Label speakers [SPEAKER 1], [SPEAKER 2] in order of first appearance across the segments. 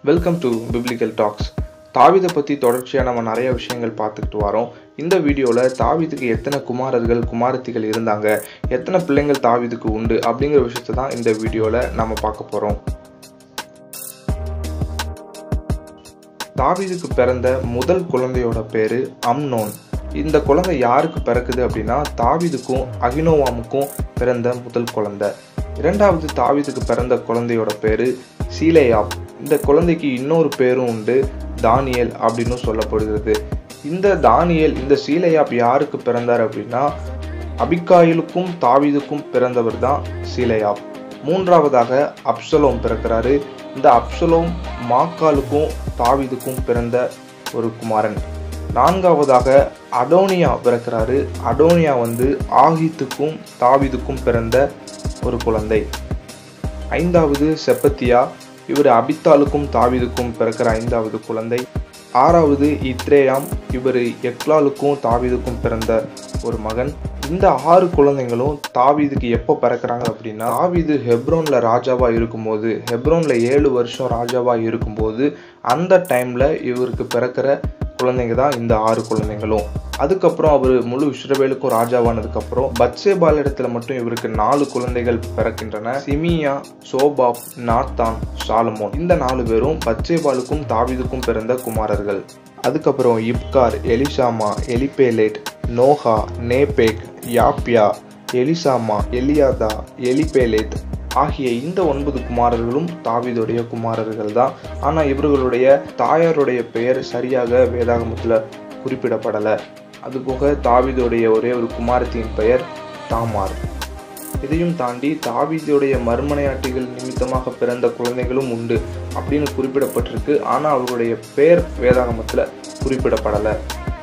[SPEAKER 1] welcome to biblical tax தாவீதை பற்றி தொடர்ச்சியாக நம்ம நிறைய விஷயங்கள் பார்த்துக்கிட்டு வரோம் இந்த வீடியோவில் தாவீதுக்கு எத்தனை குமாரர்கள் குமாரத்திகள் இருந்தாங்க எத்தனை பிள்ளைங்கள் தாவீதுக்கு உண்டு அப்படிங்கிற விஷயத்தை தான் இந்த வீடியோவில் நம்ம பார்க்க போகிறோம் தாவீதுக்கு பிறந்த முதல் குழந்தையோட பேரு அம்னோன் இந்த குழந்தை யாருக்கு பிறக்குது அப்படின்னா தாவீதுக்கும் அகினோவாமுக்கும் பிறந்த முதல் குழந்தை இரண்டாவது தாவீதுக்கு பிறந்த குழந்தையோட பேரு சீலேயாப் இந்த குழந்தைக்கு இன்னொரு பேரும் உண்டு தானியல் அப்படின்னு சொல்லப்படுகிறது இந்த தானியல் இந்த சீலேயாப் யாருக்கு பிறந்தார் அப்படின்னா அபிகாயிலுக்கும் தாவீதுக்கும் பிறந்தவர் தான் சீலேயாப் மூன்றாவதாக அப்சலோம் பிறக்கிறாரு இந்த அப்சலோம் மாக்காலுக்கும் தாவீதுக்கும் பிறந்த ஒரு குமாரன் நான்காவதாக அடோனியா பிறக்கிறாரு அடோனியா வந்து ஆகித்துக்கும் தாவீதுக்கும் பிறந்த ஒரு குழந்தை ஐந்தாவது செப்பத்தியா இவர் அபித்தாலுக்கும் தாவீதுக்கும் பிறக்கிற ஐந்தாவது குழந்தை ஆறாவது இத்ரேயாம் இவர் எக்லாலுக்கும் தாவீதுக்கும் பிறந்த ஒரு மகன் இந்த ஆறு குழந்தைங்களும் தாவீதுக்கு எப்போ பிறக்கிறாங்க அப்படின்னா தாவீது ஹெப்ரோன்ல ராஜாவா இருக்கும்போது ஹெப்ரோன்ல ஏழு வருஷம் ராஜாவா இருக்கும்போது அந்த டைம்ல இவருக்கு பிறக்கிற குழந்தைங்க தான் இந்த ஆறு குழந்தைங்களும் அதுக்கப்புறம் அவர் முழு இஸ்ரவேலுக்கும் ராஜாவானதுக்கப்புறம் பத்சேபால் இடத்துல மட்டும் இவருக்கு நாலு குழந்தைகள் பிறக்கின்றன சிமியா சோபாப் நாத்தான் சாலமோன் இந்த நாலு பேரும் பத்சேபாலுக்கும் தாவீதுக்கும் பிறந்த குமாரர்கள் அதுக்கப்புறம் இப்கார் எலிசாமா எலிபேலேட் நோஹா நேபேக் யாப்யா எலிசாமா எலியாதா எலிபேலேத் ஆகிய இந்த ஒன்பது குமாரர்களும் தாவீதுடைய குமாரர்கள் தான் ஆனால் இவர்களுடைய தாயாருடைய பெயர் சரியாக வேதாகமத்தில் குறிப்பிடப்படலை அதுபோக தாவீதுடைய ஒரே ஒரு குமாரத்தின் பெயர் தாமார் இதையும் தாண்டி தாவீதுடைய மறுமனையாட்டிகள் நிமித்தமாக பிறந்த குழந்தைகளும் உண்டு அப்படின்னு குறிப்பிடப்பட்டிருக்கு ஆனால் அவர்களுடைய பெயர் வேதாகமத்தில் குறிப்பிடப்படலை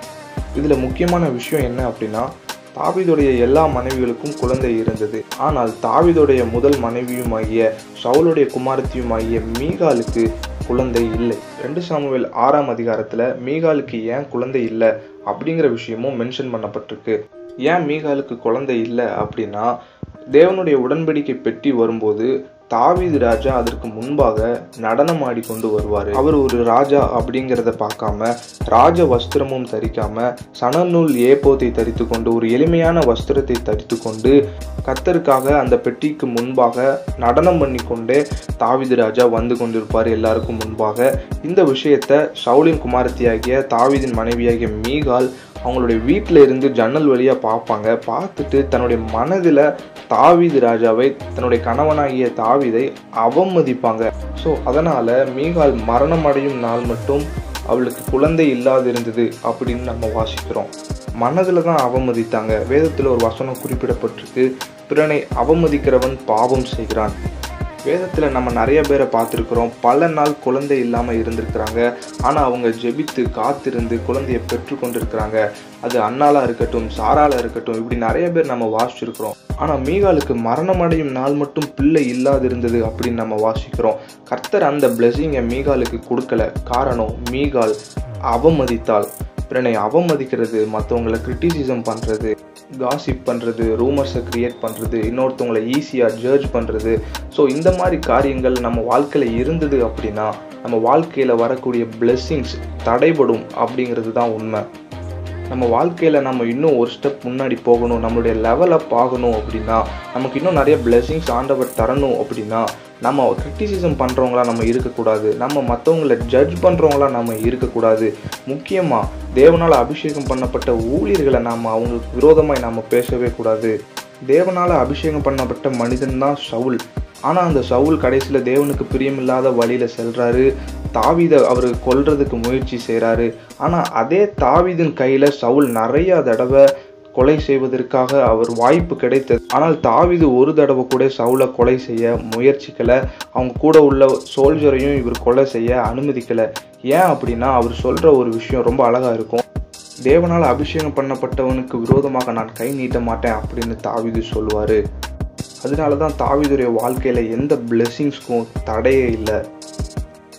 [SPEAKER 1] இதில் முக்கியமான விஷயம் என்ன அப்படின்னா தாவீதுடைய எல்லா மனைவிகளுக்கும் குழந்தை இருந்தது ஆனால் தாவீதுடைய முதல் மனைவியும் ஆகிய சவுளுடைய குமாரத்தியும் ஆகிய மீகாலுக்கு குழந்தை இல்லை ரெண்டு சாமுவேல் ஆறாம் அதிகாரத்தில் மீகாலுக்கு ஏன் குழந்தை இல்லை அப்படிங்கிற விஷயமும் மென்ஷன் பண்ணப்பட்டிருக்கு ஏன் மீகாலுக்கு குழந்தை இல்லை அப்படின்னா தேவனுடைய உடன்படிக்கை பெட்டி வரும்போது தாவீது ராஜா அதற்கு முன்பாக நடனம் ஆடிக்கொண்டு வருவார் அவர் ஒரு ராஜா அப்படிங்கிறத பார்க்காம ராஜ வஸ்திரமும் தரிக்காம சணநூல் ஏப்போத்தை தரித்து கொண்டு ஒரு எளிமையான வஸ்திரத்தை தரித்து கொண்டு கத்தருக்காக அந்த பெட்டிக்கு முன்பாக நடனம் பண்ணி கொண்டே தாவிது ராஜா வந்து கொண்டிருப்பார் எல்லாருக்கும் முன்பாக இந்த விஷயத்த சவுலின் குமாரத்தியாகிய தாவிதின் மனைவியாகிய மீகால் அவங்களுடைய வீட்டில் இருந்து ஜன்னல் வழியாக பார்ப்பாங்க பார்த்துட்டு தன்னுடைய மனதில் தாவீது ராஜாவை தன்னுடைய கணவனாகிய தாவிதை அவமதிப்பாங்க ஸோ அதனால் மீகால் மரணம் அடையும் நாள் மட்டும் அவளுக்கு குழந்தை இல்லாதிருந்தது அப்படின்னு நம்ம வாசிக்கிறோம் மனதில் தான் அவமதித்தாங்க வேதத்தில் ஒரு வசனம் குறிப்பிடப்பட்டிருக்கு பிறனை அவமதிக்கிறவன் பாவம் செய்கிறான் வேதத்தில் நம்ம நிறைய பேரை பார்த்துருக்குறோம் பல நாள் குழந்தை இல்லாமல் இருந்திருக்கிறாங்க ஆனால் அவங்க ஜெபித்து காத்திருந்து குழந்தையை பெற்றுக்கொண்டிருக்கிறாங்க அது அண்ணாலாக இருக்கட்டும் சாராலாக இருக்கட்டும் இப்படி நிறைய பேர் நம்ம வாசிச்சிருக்கிறோம் ஆனால் மீகாலுக்கு மரணம் அடையும் நாள் மட்டும் பிள்ளை இல்லாதிருந்தது அப்படின்னு நம்ம வாசிக்கிறோம் கர்த்தர் அந்த பிளெஸிங்கை மீகாலுக்கு கொடுக்கல காரணம் மீகால் அவமதித்தால் பிறனை அவமதிக்கிறது மற்றவங்களை கிரிட்டிசிசம் பண்ணுறது காசிப் பண்ணுறது ரூமர்ஸை க்ரியேட் பண்ணுறது இன்னொருத்தவங்களை ஈஸியாக ஜட்ஜ் பண்ணுறது ஸோ இந்த மாதிரி காரியங்கள் நம்ம வாழ்க்கையில் இருந்தது அப்படின்னா நம்ம வாழ்க்கையில் வரக்கூடிய பிளெஸ்ஸிங்ஸ் தடைபடும் அப்படிங்கிறது தான் உண்மை நம்ம வாழ்க்கையில் நம்ம இன்னும் ஒரு ஸ்டெப் முன்னாடி போகணும் நம்மளுடைய லெவல் அப் ஆகணும் அப்படின்னா நமக்கு இன்னும் நிறைய பிளெஸிங்ஸ் ஆண்டவர் தரணும் அப்படின்னா நம்ம கிரிட்டிசிசம் பண்ணுறவங்களா நம்ம இருக்கக்கூடாது நம்ம மற்றவங்கள ஜட்ஜ் பண்ணுறவங்களா நம்ம இருக்கக்கூடாது முக்கியமாக தேவனால் அபிஷேகம் பண்ணப்பட்ட ஊழியர்களை நாம் அவங்களுக்கு விரோதமாய் நாம் பேசவே கூடாது தேவனால் அபிஷேகம் பண்ணப்பட்ட மனிதன் தான் சவுல் ஆனால் அந்த சவுல் கடைசியில் தேவனுக்கு பிரியமில்லாத வழியில் செல்கிறாரு தாவீதை அவர் கொல்றதுக்கு முயற்சி செய்கிறாரு ஆனால் அதே தாவீதின் கையில் சவுல் நிறைய தடவை கொலை செய்வதற்காக அவர் வாய்ப்பு கிடைத்தது ஆனால் தாவிது ஒரு தடவை கூட சவுலை கொலை செய்ய முயற்சிக்கலை அவங்க கூட உள்ள சோல்ஜரையும் இவர் கொலை செய்ய அனுமதிக்கலை ஏன் அப்படின்னா அவர் சொல்கிற ஒரு விஷயம் ரொம்ப அழகாக இருக்கும் தேவனால் அபிஷேகம் பண்ணப்பட்டவனுக்கு விரோதமாக நான் கை நீட்ட மாட்டேன் அப்படின்னு தாவிது சொல்லுவார் அதனால தான் தாவிதுடைய வாழ்க்கையில் எந்த பிளெஸ்ஸிங்ஸ்க்கும் தடையே இல்லை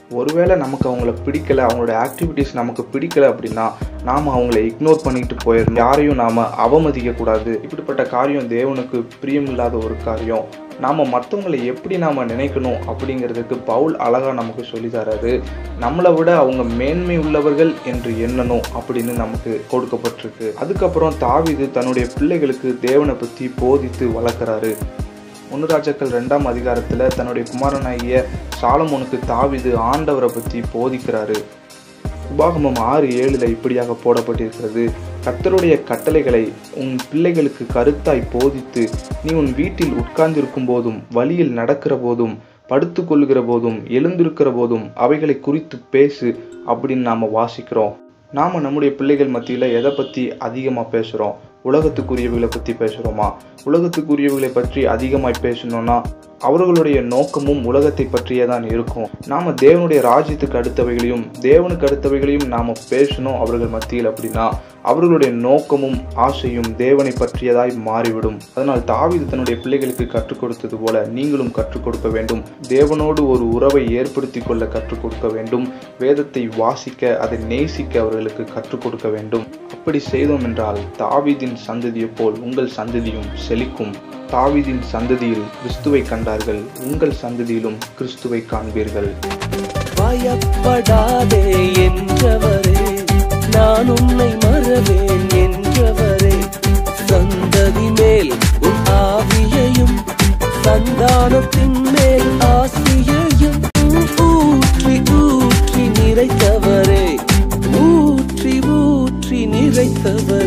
[SPEAKER 1] ஒருவேளை நமக்கு அவங்கள பிடிக்கல அவங்களோட ஆக்டிவிட்டீஸ் நமக்கு பிடிக்கல அப்படின்னா நாம் அவங்கள இக்னோர் பண்ணிட்டு போயிடணும் யாரையும் நாம் அவமதிக்க கூடாது இப்படிப்பட்ட காரியம் தேவனுக்கு பிரியமில்லாத ஒரு காரியம் நாம் மற்றவங்களை எப்படி நாம் நினைக்கணும் அப்படிங்கிறதுக்கு பவுல் அழகாக நமக்கு சொல்லி தராரு நம்மளை விட அவங்க மேன்மை உள்ளவர்கள் என்று எண்ணணும் அப்படின்னு நமக்கு கொடுக்கப்பட்டிருக்கு அதுக்கப்புறம் தாவிது தன்னுடைய பிள்ளைகளுக்கு தேவனை பற்றி போதித்து வளர்க்குறாரு ஒன்று ராஜாக்கள் ரெண்டாம் அதிகாரத்தில் தன்னுடைய குமாரனாகிய சாலமோனுக்கு தாவிது ஆண்டவரை பற்றி போதிக்கிறாரு உபாகமம் ஆறு ஏழுல இப்படியாக போடப்பட்டிருக்கிறது கர்த்தருடைய கட்டளைகளை உன் பிள்ளைகளுக்கு கருத்தாய் போதித்து நீ உன் வீட்டில் உட்கார்ந்திருக்கும் போதும் வழியில் நடக்கிற போதும் படுத்து கொள்ளுகிற போதும் எழுந்திருக்கிற போதும் அவைகளை குறித்து பேசு அப்படின்னு நாம் வாசிக்கிறோம் நாம் நம்முடைய பிள்ளைகள் மத்தியில் எதை பற்றி அதிகமாக பேசுகிறோம் உலகத்துக்குரியவைகளை பற்றி பேசுகிறோமா உலகத்துக்குரியவைகளை பற்றி அதிகமாய் பேசணும்னா அவர்களுடைய நோக்கமும் உலகத்தை பற்றியே தான் இருக்கும் நாம் தேவனுடைய ராஜ்யத்துக்கு அடுத்தவைகளையும் தேவனுக்கு அடுத்தவைகளையும் நாம் பேசணும் அவர்கள் மத்தியில் அப்படின்னா அவர்களுடைய நோக்கமும் ஆசையும் தேவனை பற்றியதாய் மாறிவிடும் அதனால் தாவிது தன்னுடைய பிள்ளைகளுக்கு கற்றுக் கொடுத்தது போல நீங்களும் கற்றுக் கொடுக்க வேண்டும் தேவனோடு ஒரு உறவை ஏற்படுத்தி கொள்ள கற்றுக் கொடுக்க வேண்டும் வேதத்தை வாசிக்க அதை நேசிக்க அவர்களுக்கு கற்றுக் கொடுக்க வேண்டும் அப்படி செய்தோம் என்றால் தாவீதின் சந்ததியைப் போல் உங்கள் சந்ததியும் செழிக்கும் தாவீதின் சந்ததியில் கிறிஸ்துவை கண்டார்கள் உங்கள் சந்ததியிலும் கிறிஸ்துவை காண்பீர்கள்
[SPEAKER 2] பயப்படாதே என்றவரே நான் உன்னை மறவேன் என்றவரே சந்ததி மேல் உன் ஆவியையும் சந்தானத்தின் மேல் ஆசியையும் ஊற்றி ஊற்றி நிறைத்தவரே ஊற்றி ஊற்றி நிறைத்தவரே